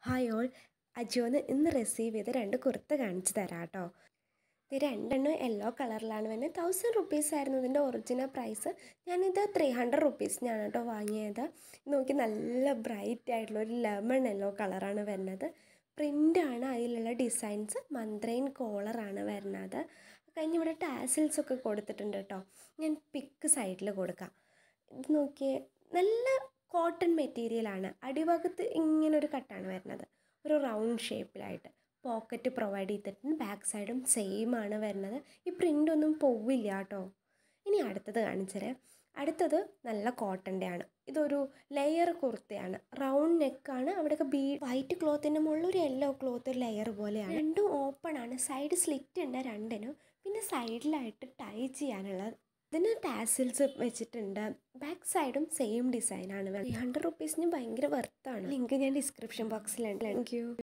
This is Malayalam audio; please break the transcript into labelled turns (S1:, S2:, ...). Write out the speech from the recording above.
S1: ഹായ് ഓൾ അജിയോന്ന് ഇന്ന് റിസീവ് ചെയ്ത രണ്ട് കുർത്ത കാണിച്ചു തരാം കേട്ടോ ഇത് രണ്ടെണ്ണം യെല്ലോ കളറിലാണ് വരുന്നത് തൗസൻഡ് റുപ്പീസ് ആയിരുന്നു ഇതിൻ്റെ ഒറിജിനൽ പ്രൈസ് ഞാനിത് ത്രീ ഹൺഡ്രഡ് റുപ്പീസിനാണ് കേട്ടോ വാങ്ങിയത് നോക്കി നല്ല ബ്രൈറ്റ് ആയിട്ടുള്ള ഒരു ലെമൺ യെല്ലോ കളറാണ് വരുന്നത് പ്രിൻ്റാണ് അതിലുള്ള ഡിസൈൻസ് മന്ത്രൈൻ കോളറാണ് വരുന്നത് കഴിഞ്ഞ് ഇവിടെ ടാസിൽസ് ഒക്കെ കൊടുത്തിട്ടുണ്ട് കേട്ടോ ഞാൻ പിക്ക് സൈഡിൽ കൊടുക്കാം ഇത് നോക്കിയേ നല്ല കോട്ടൺ മെറ്റീരിയലാണ് അടിഭാഗത്ത് ഇങ്ങനെ ഒരു കട്ടാണ് വരുന്നത് ഒരു റൗണ്ട് ഷേപ്പിലായിട്ട് പോക്കറ്റ് പ്രൊവൈഡ് ചെയ്തിട്ടുണ്ട് ബാക്ക് സൈഡും സെയിം ആണ് വരുന്നത് ഈ പ്രിൻ്റ് ഒന്നും പോവില്ല കേട്ടോ ഇനി അടുത്തത് കാണിച്ചുതരാം അടുത്തത് നല്ല കോട്ടൻ്റെ ആണ് ഇതൊരു ലെയർ കുർത്തയാണ് റൗണ്ട് നെക്കാണ് അവിടെയൊക്കെ ബീ വൈറ്റ് ക്ലോത്തിൻ്റെ മുകളിൽ ഒരു യെല്ലോ ക്ലോത്ത് ഒരു ലെയർ പോലെയാണ് രണ്ടും ഓപ്പൺ ആണ് സൈഡ് സ്ലിറ്റ് ഉണ്ട് രണ്ടിനും പിന്നെ സൈഡിലായിട്ട് ടൈ ചെയ്യാനുള്ള ഇതിന് ടാസിൽസ് വെച്ചിട്ടുണ്ട് ബാക്ക് സൈഡും സെയിം ഡിസൈനാണ് ത്രീ ഹൺഡ്രഡ് റുപ്പീസിന് ഭയങ്കര വെർത്താണ് ലിങ്ക് ഞാൻ ഡിസ്ക്രിപ്ഷൻ ബോക്സിലുണ്ട് താങ്ക് യു